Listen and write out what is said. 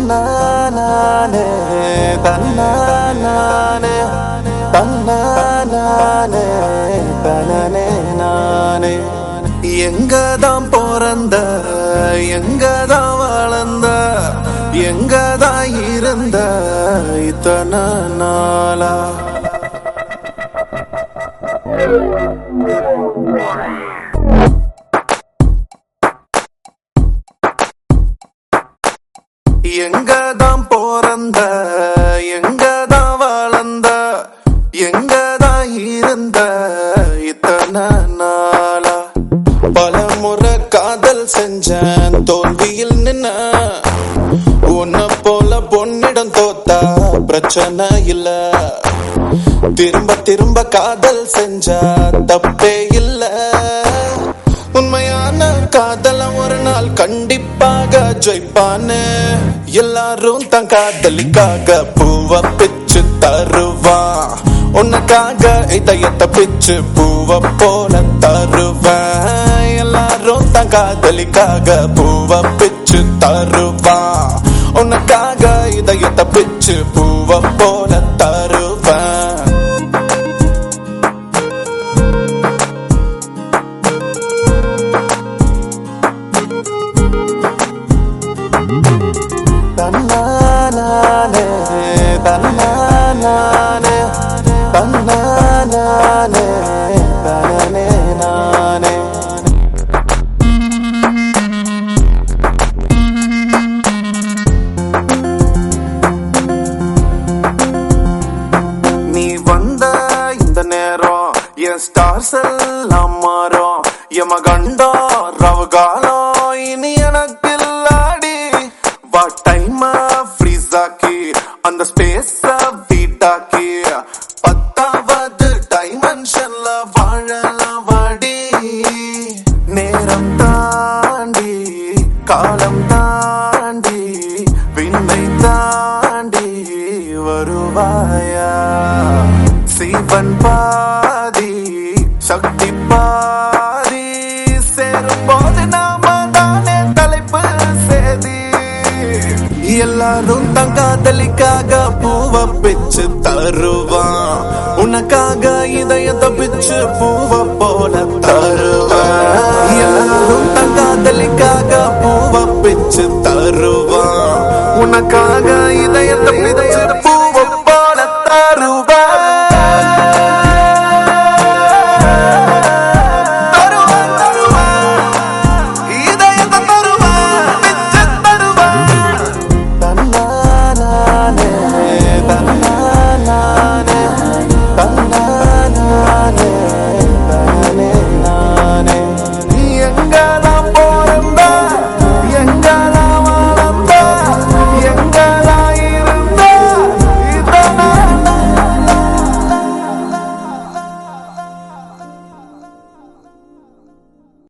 தன்னானே தன்னானே தன்னானே தனனே நானே எங்கதான் பிறந்த எங்கதான் வளர்ந்த எங்கதான் இருந்த இத்தனை நாளா எங்கதான் பிறந்த எங்கதான் வளர்ந்த எங்கதான் இருந்த இத்தனை நாளா பல முறை காதல் செஞ்சேன் தோல்வியில் நின்ன உன்னை போல பொன்னிடம் தோத்தா பிரச்சனை இல்ல திரும்ப திரும்ப காதல் செஞ்சா தப்பே இல்ல உண்மையான காதல ஒரு நாள் கண்டிப்பாக ஜெயிப்பானே எல்லாரும் தன் காதலிக்காக பூவ பிச்சு தருவான் உனக்காக இதயத்தை பிச்சு பூவ போல தருவேன் எல்லாரும் தன் காதலிக்காக பூவ பிச்சு தருவான் உனக்காக இதயத்தை பிச்சு பூவ போல தருவேன் தன்னானே தன்னானே தன்னானே தனனே நானே நீ வந்த இந்த நேரம் என் ஸ்டார்ஸ் எல்லாம் மாறும் எம கண்டோ ரவகாலம் இனி எனக்கு இல்லாடி வா டைம் ஃப்ரீஸ் ஆக்கி அந்த ஸ்பேஸ் வீட்டாக்கி பத்தாவது டைமென்ஷன்ல வாழலாம் வாடி நேரம் தாண்டி காலம் தாண்டி விண்ணை தாண்டி வருவாயா சிவன் பாதி சக்தி பாதி சேரும் போது நாம தானே தலைப்பு சேதி எல்லாரும் தன் காதலிக்காக பூவ பிச்சு தருவான் உனக்காக இதயத்தை பிச்சு பூவ போல தருவான் எல்லாரும் தன் காதலிக்காக பூவ பிச்சு தருவான் உனக்காக இதயத்தை இதய